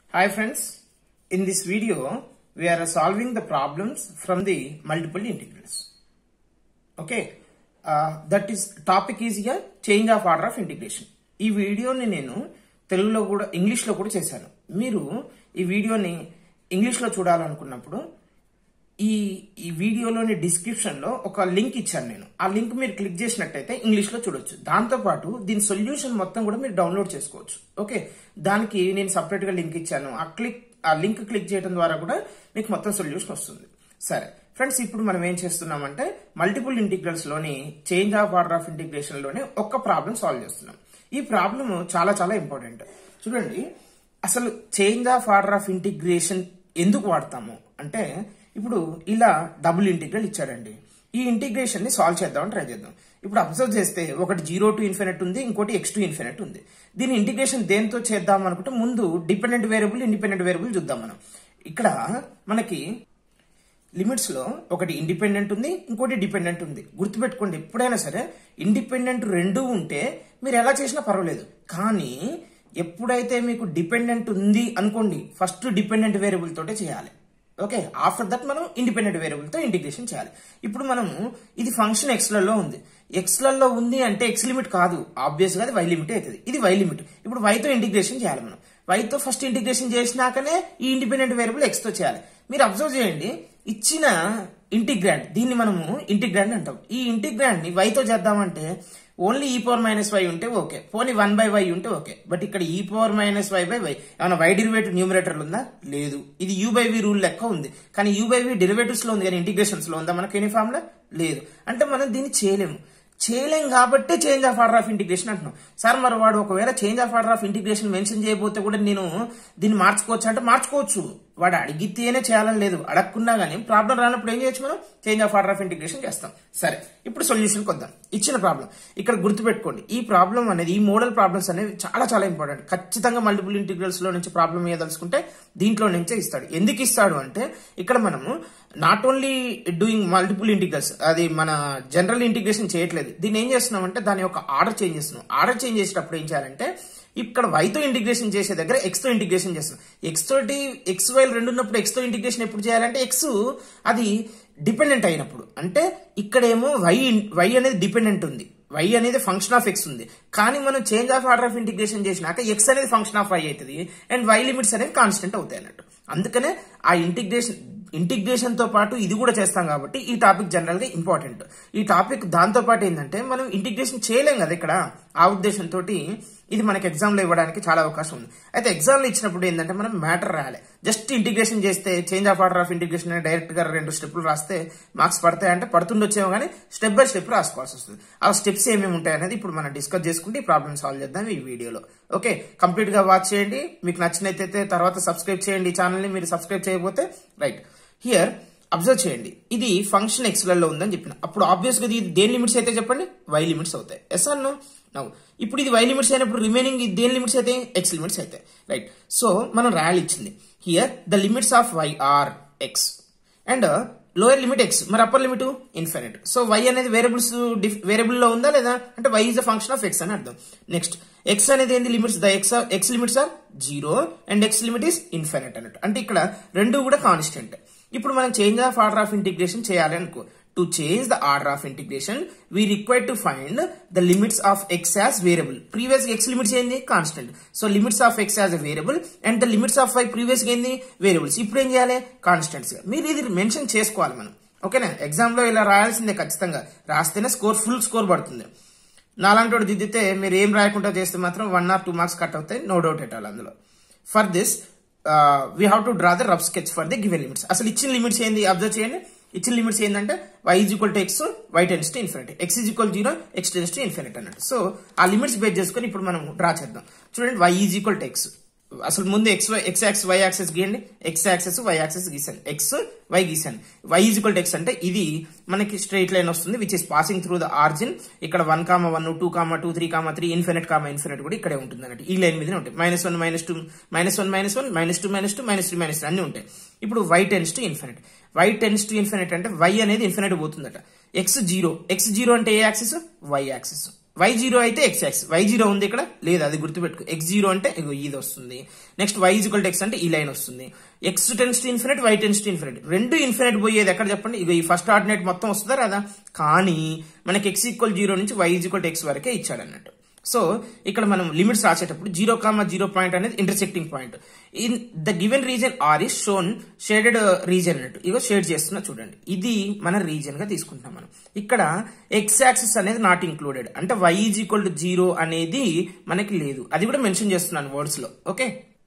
Hi friends, in this video we are solving the problems from the multiple integrals. Okay, uh, that is topic is here change of order of integration. ఈ వీడియోని నేను తెలుగులో కూడా ఇంగ్లీష్లో కూడా చేశాను మీరు ఈ వీడియోని ఇంగ్లీష్లో చూడాలనుకున్నప్పుడు ఈ ఈ వీడియోలోని డిస్క్రిప్షన్ లో ఒక లింక్ ఇచ్చాను నేను ఆ లింక్ మీరు క్లిక్ చేసినట్టయితే ఇంగ్లీష్ లో చూడొచ్చు దాంతో పాటు దీని సొల్యూషన్ మొత్తం కూడా మీరు డౌన్లోడ్ చేసుకోవచ్చు ఓకే దానికి నేను సపరేట్ గా లింక్ ఇచ్చాను ఆ క్లిక్ ఆ లింక్ క్లిక్ చేయడం ద్వారా కూడా మీకు మొత్తం సొల్యూషన్ వస్తుంది సరే ఫ్రెండ్స్ ఇప్పుడు మనం ఏం చేస్తున్నామంటే మల్టిపుల్ ఇంటిగ్రల్స్ లోని change of order of integration లోని ఒక్క ప్రాబ్లం సాల్వ్ చేస్తున్నాం ఈ ప్రాబ్లం చాలా చాలా ఇంపార్టెంట్ చూడండి అసలు change of order of integration ఎందుకు వాడతాము అంటే ఇప్పుడు ఇలా డబుల్ ఇంటిగ్రల్ ఇచ్చాడండి ఈ ఇంటిగ్రేషన్ ని సాల్వ్ చేద్దామని ట్రై చేద్దాం ఇప్పుడు అబ్జర్వ్ చేస్తే ఒకటి జీరో టు ఇన్ఫినిట్ ఉంది ఇంకోటి ఎక్స్ టు ఇన్ఫినిట్ ఉంది దీని ఇంటిగ్రేషన్ దేంతో చేద్దాం అనుకుంటే ముందు డిపెండెంట్ వేరియబుల్ ఇండిపెండెంట్ వేరియబుల్ చూద్దాం మనం ఇక్కడ మనకి లిమిట్స్ లో ఒకటి ఇండిపెండెంట్ ఉంది ఇంకోటి డిపెండెంట్ ఉంది గుర్తుపెట్టుకోండి ఎప్పుడైనా సరే ఇండిపెండెంట్ రెండు ఉంటే మీరు ఎలా చేసినా పర్వాలేదు కానీ ఎప్పుడైతే మీకు డిపెండెంట్ ఉంది అనుకోండి ఫస్ట్ డిపెండెంట్ వేరియబుల్ తోటే చేయాలి ఓకే ఆఫ్టర్ దట్ మనం ఇండిపెండెంట్ వేరియబుల్ తో ఇంటిగ్రేషన్ చేయాలి ఇప్పుడు మనము ఇది ఫంక్షన్ ఎక్స్ లలో ఉంది ఎక్స్ లలో ఉంది అంటే ఎక్స్ లిమిట్ కాదు ఆబ్వియస్ గా అది వై లిమిట్ అవుతుంది ఇది వై లిమిట్ ఇప్పుడు y తో ఇంటిగ్రేషన్ చేయాలి మనం y తో ఫస్ట్ ఇంటిగ్రేషన్ చేసినాకనే ఈ ఇండిపెండెంట్ వేరియబుల్ ఎక్స్ తో చేయాలి మీరు అబ్జర్వ్ చేయండి ఇచ్చిన ఇంటిగ్రాండ్ దీన్ని మనము ఇంటిగ్రాండ్ అంటాం ఈ ఇంటిగ్రాండ్ ని y తో చేద్దామంటే only e power minus y ఉంటే ఓకే పోనీ వన్ బై వై ఉంటే ఓకే బట్ ఇక్కడ e power minus y by y ఏమైనా వై డెరివేటివ్ న్యూమరేటర్ ఉందా లేదు ఇది యూ బై వి రూల్ లెక్క ఉంది కానీ యూ బై వి డెరివేటివ్స్ లో ఉంది కానీ ఇంటిగ్రేషన్స్ లో ఉందా మనకి ఎనీ ఫార్ములా లేదు అంటే మనం దీన్ని చేయలేము చేయలేం కాబట్టి change of order of integration అంటున్నాం సార్ మరి వాడు ఒకవేళ change of order of integration mention చేయబోతే కూడా నేను దీన్ని మార్చుకోవచ్చు అంటే మార్చుకోవచ్చు వాడు అడిగితేనే చేయాలని లేదు అడగకున్నా కానీ ప్రాబ్లం రానప్పుడు ఏం చేయొచ్చు మనం change of order of integration చేస్తాం సరే ఇప్పుడు సొల్యూషన్ కొద్దాం ఇచ్చిన ప్రాబ్లం ఇక్కడ గుర్తుపెట్టుకోండి ఈ ప్రాబ్లం అనేది ఈ మోడల్ ప్రాబ్లమ్స్ అనేవి చాలా చాలా ఇంపార్టెంట్ ఖచ్చితంగా మల్టిపుల్ ఇంటిగ్రల్స్ లో నుంచి ప్రాబ్లం ఏదలుచుకుంటే దీంట్లో నుంచే ఇస్తాడు ఎందుకు ఇస్తాడు అంటే ఇక్కడ మనము not only doing multiple integrals అది మన జనరల్ ఇంటిగ్రేషన్ చేయట్లేదు దీన్ని ఏం చేస్తున్నాం అంటే దాని యొక్క ఆర్డర్ చేంజ్ చేస్తున్నాం ఆర్డర్ చేంజ్ చేసేటప్పుడు ఏం చేయాలంటే ఇక్కడ వైతో ఇంటిగ్రేషన్ చేసే దగ్గర ఎక్స్ తో ఇంటిగ్రేషన్ చేస్తున్నాం ఎక్స్ తోటి ఎక్స్ వై రెండు ఉన్నప్పుడు ఎక్స్ తో ఇంటిగ్రేషన్ ఎప్పుడు చేయాలంటే ఎక్స్ అది డిపెండెంట్ అయినప్పుడు అంటే ఇక్కడేమో వై వై అనేది డిపెండెంట్ ఉంది వై అనేది ఫంక్షన్ ఆఫ్ ఎక్స్ ఉంది కానీ మనం change of order of integration చేసినాక ఎక్స్ అనేది ఫంక్షన్ ఆఫ్ వై అవుతుంది అండ్ వై లిమిట్స్ అనేవి కాన్స్టెంట్ అవుతాయి అన్నట్టు అందుకనే ఆ ఇంటిగ్రేషన్ ఇంటిగ్రేషన్ తో పాటు ఇది కూడా చేస్తాం కాబట్టి ఈ టాపిక్ జనరల్ గా ఇంపార్టెంట్ ఈ టాపిక్ దాంతో పాటు ఏంటంటే మనం ఇంటిగ్రేషన్ చేయలేం కదా ఇక్కడ ఆ ఉద్దేశంతో ఇది మనకి ఎగ్జామ్ లో ఇవ్వడానికి చాలా అవకాశం ఉంది అయితే ఎగ్జామ్ లో ఇచ్చినప్పుడు ఏంటంటే మనం మ్యాటర్ రాయాలి జస్ట్ ఇంటిగ్రేషన్ చేస్తే change of order of integration direct గా రెండు స్టెప్లు రాస్తే మార్క్స్ పడతాయి అంటే పడుతుండొచ్చేమో కానీ స్టెప్ బై స్టెప్ రాసుకోవాల్సి వస్తుంది ఆ స్టెప్స్ ఏమేమి ఉంటాయి అనేది ఇప్పుడు మనం డిస్కస్ చేసుకుంటే ఈ ప్రాబ్లమ్ సాల్వ్ చేద్దాం ఈ వీడియోలో ఓకే కంప్లీట్ గా వాచ్ చేయండి మీకు నచ్చినట్టయితే తర్వాత సబ్స్క్రైబ్ చేయండి ఈ ఛానల్ ని మీరు సబ్స్క్రైబ్ చేయకపోతే రైట్ హియర్ అబ్జర్వ్ చేయండి ఇది ఫంక్షన్ ఎక్స్ లలో ఉందని చెప్పిన అప్పుడు ఆబ్వియస్ గా ఇది దేని లిమిట్స్ అయితే చెప్పండి వై లిమిట్స్ అవుతాయి ఎస్ అన్నో నవ్వు ఇప్పుడు ఇది వై లిమిట్స్ అయినప్పుడు రిమైనింగ్ దేని లిమిట్స్ అయితే ఎక్స్ లిమిట్స్ అవుతాయి రైట్ సో మనం రాయాలి ఇచ్చింది here the limits of y are x and lower limit x మరి upper limit infinite so y అనేది వేరియబుల్స్ వేరియబుల్ లో ఉందా లేదా అంటే y is a function of x అని అర్థం నెక్స్ట్ ఎక్స్ అనేది ఏంది limits the x x limits are zero and x limit is infinite అన్నట్టు అంటే ఇక్కడ రెండు కూడా కాన్స్టెంట్ ఇప్పుడు మనం change of order of integration చేయాలి అనుకో to change the order of integration we require to find the limits of x as variable previous x limits ఏంది constant so limits of x as variable and the limits of y previous ఏంది variables ఇప్పుడు ఏం చేయాలి constants మీరు ఇది mention చేసుకోవాలి మనం ఓకేనా ఎగ్జామ్ లో ఇలా రాయాల్సిందే ఖచ్చితంగా రాస్తేనే స్కోర్ ఫుల్ స్కోర్ పడుతుంది నాలాంటి వాడు దిద్దితే మీరు ఏం రాయకుండా చేస్తే మాత్రం one or two marks cut అవుతాయి నో డౌట్ ఎట్ ఆల్ అందులో for this we have to draw the rough sketch for the given limits అసలు ఇచ్చిన లిమిట్స్ ఏంది అబ్జర్వ్ చేయండి ఇచ్చిన లిమిట్స్ ఏంటంటే y is equal to x y tends to infinity x is equal zero x tends to infinity అన్నట్టు so ఆ limits base చేసుకొని ఇప్పుడు మనం డ్రా చేద్దాం చూడండి y is equal to X అసలు ముందు x y x axis y axis గీయండి ఎక్స్ యాక్సెస్ వై యాక్సెస్ గీసాను ఎక్స్ వై గీసాను y is equal to x అంటే ఇది మనకి స్ట్రైట్ లైన్ వస్తుంది which is passing through the origin ఇక్కడ one comma one two comma two three comma three infinite comma infinite కూడా ఇక్కడే ఉంటుంది అన్నట్టు ఈ లైన్ మీదనే ఉంటాయి minus one minus two minus one minus one minus two minus two minus three minus అన్ని ఉంటాయి ఇప్పుడు y tends to infinite y tends to infinite అంటే వై అనేది ఇన్ఫినిట్ పోతుందట ఎక్స్ జీరో ఎక్స్ జీరో అంటే ఏ axis y axis y zero అయితే x x y zero ఉంది ఇక్కడ లేదు అది గుర్తుపెట్టుకో ఎక్స్ జీరో అంటే ఇగో ఇది వస్తుంది next y equal to x అంటే ఈ లైన్ వస్తుంది x tends to infinite y tends to infinite రెండు ఇన్ఫినిట్ పోయేది ఎక్కడ చెప్పండి ఇగో ఈ ఫస్ట్ ఆర్డినేట్ మొత్తం వస్తుందా రాదా కానీ మనకి ఎక్స్ ఈక్వల్ జీరో నుంచి వై ఈక్వల్ టు ఎక్స్ వరకే ఇచ్చాడు అన్నట్టు సో ఇక్కడ మనం లిమిట్స్ రాసేటప్పుడు జీరో కామా జీరో పాయింట్ అనేది intersecting point in the given region or is shown shaded region అన్నట్టు ఇగో షేడ్ చేస్తున్నా చూడండి ఇది మన రీజన్ గా తీసుకుంటాం మనం ఇక్కడ ఎక్స్ యాక్సిస్ అనేది నాట్ ఇంక్లూడెడ్ అంటే y is equal to zero అనేది మనకి లేదు అది కూడా మెన్షన్ చేస్తున్నాను వర్డ్స్ లో okay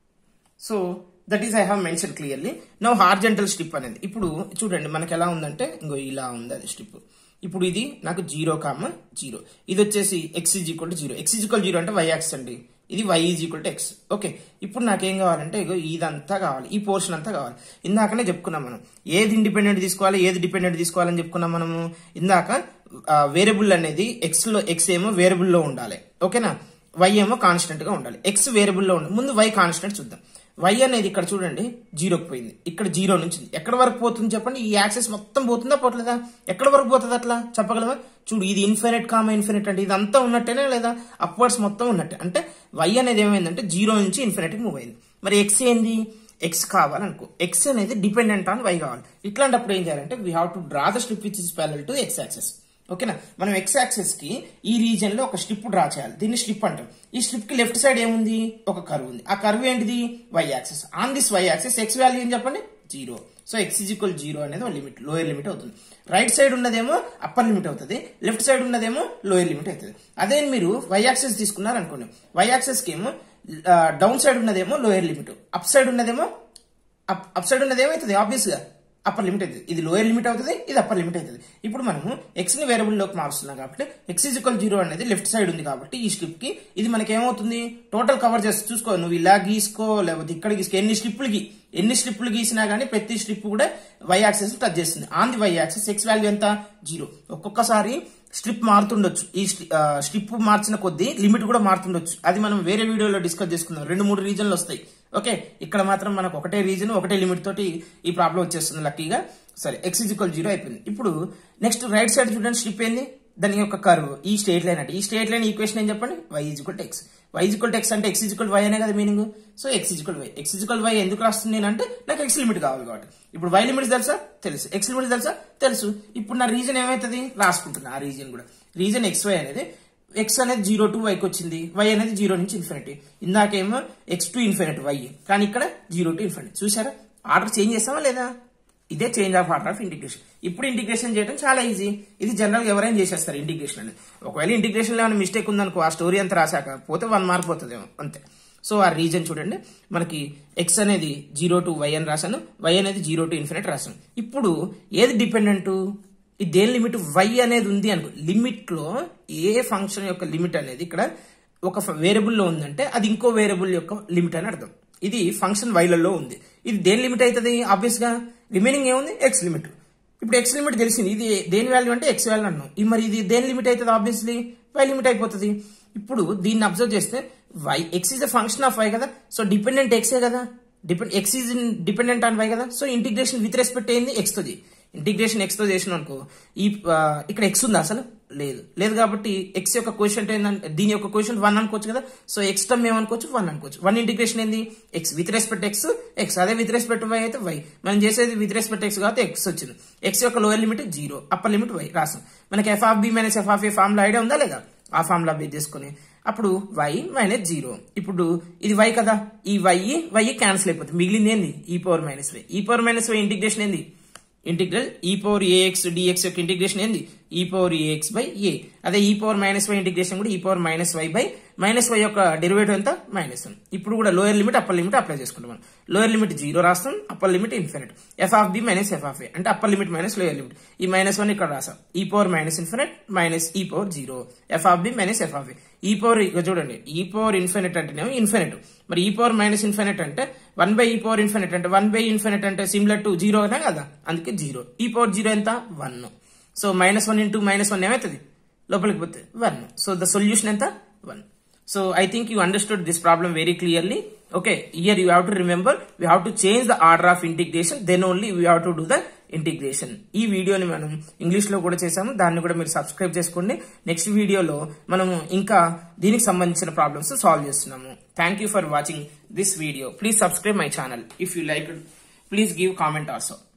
so that is I have mention clearly no horizontal strip అనేది ఇప్పుడు చూడండి మనకి ఎలా ఉందంటే ఇంకో ఇలా ఉంది అది స్ట్రిప్ ఇప్పుడు ఇది నాకు జీరో కామ జీరో ఇది వచ్చేసి x is equal to zero x is equal zero అంటే వై యాక్స్ అండి ఇది y is equal to x okay ఇప్పుడు నాకేం కావాలంటే ఇగో ఇదంతా కావాలి ఈ పోర్షన్ అంతా కావాలి ఇందాకనే చెప్పుకున్నాం మనం ఏది ఇండిపెండెంట్ తీసుకోవాలి ఏది డిపెండెంట్ తీసుకోవాలని చెప్పుకున్నాం మనము ఇందాక వేరియబుల్ అనేది ఎక్స్ లో ఎక్స్ ఏమో వేరియబుల్ లో ఉండాలి ఓకేనా వై ఏమో కాన్స్టెంట్ గా ఉండాలి ఎక్స్ వేరియబుల్ లో ఉండాలి ముందు వై కాన్స్టెంట్ చూద్దాం వై అనేది ఇక్కడ చూడండి జీరోకి పోయింది ఇక్కడ జీరో నుంచి ఎక్కడ వరకు పోతుంది చెప్పండి ఈ యాక్సెస్ మొత్తం పోతుందా పోట్లేదా ఎక్కడ వరకు పోతుంది అట్లా చెప్పగలవా చూడు ఇది ఇన్ఫినిట్ కామా ఇన్ఫినిట్ అంటే ఇదంతా ఉన్నట్టేనా లేదా అప్వర్డ్స్ మొత్తం ఉన్నట్టే అంటే వై అనేది ఏమైందంటే జీరో నుంచి ఇన్ఫినిట్ మూవ్ అయింది మరి ఎక్స్ ఏంది ఎక్స్ కావాలనుకో ఎక్స్ అనేది డిపెండెంట్ ఆన్ వై కావాలి ఇట్లాంటప్పుడు ఏం చేయాలంటే we have to draw the strip which is parallel to x axis ఓకేనా మనం ఎక్స్ యాక్సెస్ కి ఈ రీజన్ లో ఒక స్ట్రిప్ డ్రా చేయాలి దీన్ని స్ట్రిప్ అంటాం ఈ స్ట్రిప్ కి లెఫ్ట్ సైడ్ ఏముంది ఒక కర్వ్ ఉంది ఆ కర్వ్ ఏంటిది y axis on this y axis x value ఏం చెప్పండి zero so x is equal zero అనేది ఒక లిమిట్ లోయర్ లిమిట్ అవుతుంది రైట్ సైడ్ ఉన్నదేమో అప్పర్ లిమిట్ అవుతుంది లెఫ్ట్ సైడ్ ఉన్నదేమో లోయర్ లిమిట్ అవుతుంది అదే మీరు వై యాక్సెస్ తీసుకున్నారు అనుకోండి వై యాక్సెస్ కి ఏమో డౌన్ సైడ్ ఉన్నదేమో లోయర్ లిమిట్ అప్ సైడ్ ఉన్నదేమో అప్ సైడ్ ఉన్నది ఏమవుతుంది ఆబ్వియస్ గా అప్పర్ లిమిట్ అవుతుంది ఇది లోయర్ లిమిట్ అవుతుంది ఇది అప్పర్ లిమిట్ అవుతుంది ఇప్పుడు మనము ఎక్స్ ని వేరియబుల్ లోకి మార్చుతున్నాం కాబట్టి ఎక్స్ ఈక్వల్ జీరో అనేది లెఫ్ట్ సైడ్ ఉంది కాబట్టి ఈ స్ట్రిప్ కి ఇది మనకి ఏమవుతుంది టోటల్ కవర్ చేసి చూసుకో నువ్వు ఇలా గీసుకో లేకపోతే ఇక్కడ గీసుకో ఎన్ని స్ట్రిప్లు గీ ఎన్ని స్ట్రిప్లు గీసినా గానీ ప్రతి స్ట్రిప్ కూడా వై యాక్సెస్ టచ్ చేస్తుంది on the y axis x value ఎంత జీరో ఒక్కొక్కసారి స్ట్రిప్ మారుతుండొచ్చు ఈ స్ట్రిప్ మార్చిన కొద్దీ లిమిట్ కూడా మారుతుండొచ్చు అది మనం వేరే వీడియోలో డిస్కస్ చేసుకుందాం రెండు మూడు రీజన్లు వస్తాయి ఓకే ఇక్కడ మాత్రం మనకు ఒకటే రీజన్ ఒకటే లిమిట్ తోటి ఈ ప్రాబ్లం వచ్చేస్తుంది లక్కీగా సరే ఎక్స్ ఈక్వల్ జీరో అయిపోయింది ఇప్పుడు నెక్స్ట్ రైట్ సైడ్ చూడండి స్ట్రిప్ ఏంది దాని యొక్క కర్వ్ ఈ స్ట్రేట్ లైన్ అంటే ఈ స్ట్రేట్ లైన్ ఈక్వేషన్ ఏం చెప్పండి y equal to x y equal to x అంటే ఎక్స్ ఈజ్వల్ వై అనే కదా meaning so x equal y x equal y ఎందుకు రాస్తుంది నేను అంటే నాకు ఎక్స్ లిమిట్ కావాలి కాబట్టి ఇప్పుడు వై లిమిట్స్ తెలుసా తెలుసు ఎక్స్ లిమిట్స్ తెలుసా తెలుసు ఇప్పుడు నా రీజన్ ఏమవుతుంది రాసుకుంటున్నా ఆ రీజన్ కూడా రీజన్ ఎక్స్ వై అనేది ఎక్స్ అనేది జీరో టు వైకి వచ్చింది వై అనేది జీరో నుంచి ఇన్ఫినిటీ ఇందాకేమో ఎక్స్ టు ఇన్ఫినిటీ వై కానీ ఇక్కడ జీరో టు ఇన్ఫినిటీ చూసారా ఆర్డర్ చేంజ్ చేస్తామా లేదా ఇదే change of order of integration ఇప్పుడు ఇంటిగ్రేషన్ చేయడం చాలా ఈజీ ఇది జనరల్ గా ఎవరైనా చేసేస్తారు ఇంటిగ్రేషన్ అనేది ఒకవేళ ఇంటిగ్రేషన్ లో ఏమైనా మిస్టేక్ ఉందనుకో ఆ స్టోరీ అంతా రాశాక పోతే వన్ మార్క్ పోతుందేమో అంతే సో ఆ రీజన్ చూడండి మనకి ఎక్స్ అనేది జీరో టు వై అని రాశాను వై అనేది జీరో టు ఇన్ఫినిట్ రాశాను ఇప్పుడు ఏది డిపెండెంట్ ఈ దేని లిమిట్ వై అనేది ఉంది అనుకో లిమిట్ లో ఏ ఫంక్షన్ యొక్క లిమిట్ అనేది ఇక్కడ ఒక వేరియబుల్ లో ఉందంటే అది ఇంకో వేరియబుల్ యొక్క లిమిట్ అని అర్థం ఇది ఫంక్షన్ వైలలో ఉంది ఇది దేని లిమిట్ అవుతుంది ఆబ్వియస్ గా రిమైనింగ్ ఏముంది ఎక్స్ లిమిట్ ఇప్పుడు ఎక్స్ లిమిట్ తెలిసింది ఇది దేని వాల్యూ అంటే ఎక్స్ వాల్యూ అన్నాం ఈ మరి ఇది దేని లిమిట్ అవుతుంది ఆబ్వియస్లీ వై లిమిట్ అయిపోతుంది ఇప్పుడు దీన్ని అబ్జర్వ్ చేస్తే y x is the function of y కదా సో డిపెండెంట్ ఎక్సే కదా depend x is dependent on y కదా సో ఇంటిగ్రేషన్ విత్ రెస్పెక్ట్ అయింది ఎక్స్ తో ఇంటిగ్రేషన్ ఎక్స్ తో చేసిన అనుకో ఈ ఇక్కడ ఎక్స్ ఉందా అసలు లేదు లేదు కాబట్టి ఎక్స్ యొక్క క్వశ్చన్ ఏంటంటే దీని యొక్క క్వశ్చన్ వన్ అనుకోవచ్చు కదా సో ఎక్స్ టర్మ్ ఏమనుకోవచ్చు వన్ అనుకోవచ్చు వన్ ఇంటిగ్రేషన్ ఏంది x with respect x x అదే విత్ రెస్పెక్ట్ వై అయితే వై మనం చేసేది విత్ రెస్పెక్ట్ ఎక్స్ కాబట్టి ఎక్స్ వచ్చింది ఎక్స్ యొక్క lower limit zero upper limit y రాసాం మనకి f of b minus f of a formula idea ఉందా లేదా ఆ ఫార్ములా బేస్ చేసుకుని అప్పుడు వై మైనస్ జీరో ఇప్పుడు ఇది వై కదా ఈ వై వై క్యాన్సిల్ అయిపోతుంది మిగిలింది ఏంది e power minus y e power minus y integration ఏంది integral e power ax dx యొక్క ఇంటిగ్రేషన్ ఏంది ఈ పవర్ ఏఎక్స్ బై ఏ అదే ఈ పవర్ మైనస్ వై ఇంటిగ్రేషన్ కూడా e power minus y by minus y యొక్క డెరివేటివ్ ఎంత minus one ఇప్పుడు కూడా lower limit upper limit apply చేసుకుంటాం మనం లోయర్ లిమిట్ జీరో రాస్తాం upper limit infinite f of b minus f of a అంటే upper limit minus lower limit e minus one ఇక్కడ రాసాం e power minus infinite minus e power zero f of b minus f of a e power ఇక చూడండి ఈ power infinite అంటేనేమో infinite మరి e power minus infinite అంటే one by e power infinite అంటే one by infinite అంటే similar to zero అనే కదా అందుకే జీరో ఈ పవర్ జీరో ఎంత one so minus one into minus one ఏమవుతుంది లోపలికి పోతే వన్ సో ద సొల్యూషన్ ఎంత one so I think you understood this problem very clearly okay here you have to remember we have to change the order of integration then only we have to do the integration ఈ వీడియోని మనం English లో కూడా చేసాము దాన్ని కూడా మీరు subscribe చేసుకోండి నెక్స్ట్ వీడియోలో మనము ఇంకా దీనికి సంబంధించిన ప్రాబ్లమ్స్ సాల్వ్ చేస్తున్నాము thank you for watching this video please subscribe my channel if you like please give comment also